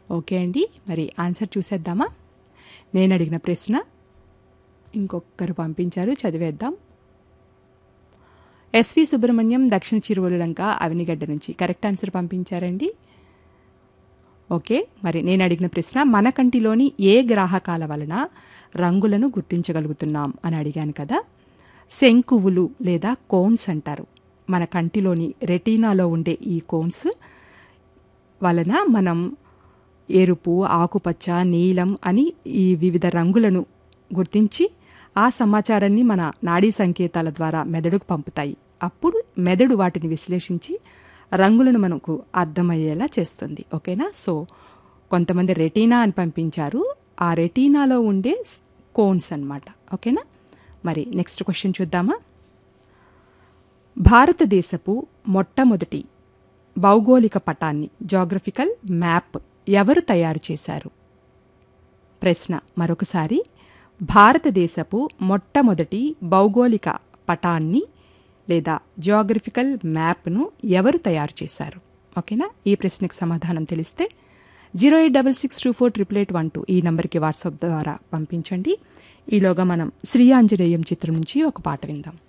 okay అండి మరి answer చూసేద్దామా నేను అడిగిన ప్రశ్న ఇంకొకరు పంపించారు చదివేద్దాం ఎస్వి సుబ్రహ్మణ్యం దక్షిణ చిరువలులంక అవినిగడ్డ నుంచి కరెక్ట్ ఆన్సర్ పంపించారండి ఓకే మరి నేను అడిగిన ప్రశ్న మన కంటిలోని ఏ గ్రాహకాల వలన రంగులను గుర్తించగలుగుతున్నాం అని అడిగాను కదా శంకువులు లేదా కోన్స్ అంటారు మన కంటిలోని రెటీనాలో ఉండే ఈ కోన్స్ వలన మనం ఎరుపు ఆకుపచ్చ నీలం అని ఈ వివిధ రంగులను గుర్తించి ఆ సమాచారాన్ని మన నాడీ సంకేతాల ద్వారా మెదడుకు పంపుతాయి అప్పుడు మెదడు వాటిని విశ్లేషించి రంగులను మనకు అర్థమయ్యేలా చేస్తుంది ఓకేనా సో కొంతమంది రెటీనా అని పంపించారు ఆ రెటీనాలో ఉండే కోన్స్ అన్నమాట ఓకేనా మరి నెక్స్ట్ క్వశ్చన్ చూద్దామా భారతదేశపు మొట్టమొదటి భౌగోళిక పటాన్ని జాగ్రఫికల్ మ్యాప్ ఎవరు తయారు చేశారు ప్రశ్న మరొకసారి భారతదేశపు మొట్టమొదటి భౌగోళిక పటాన్ని లేదా జియోగ్రఫికల్ మ్యాప్ను ఎవరు తయారు చేశారు ఓకేనా ఈ ప్రశ్నకు సమాధానం తెలిస్తే zero eight double six two four triple eight one two ఈ నంబర్కి వాట్సాప్ ద్వారా పంపించండి ఈలోగా మనం శ్రీ ఆంజనేయం చిత్రం నుంచి ఒక పాట విందాం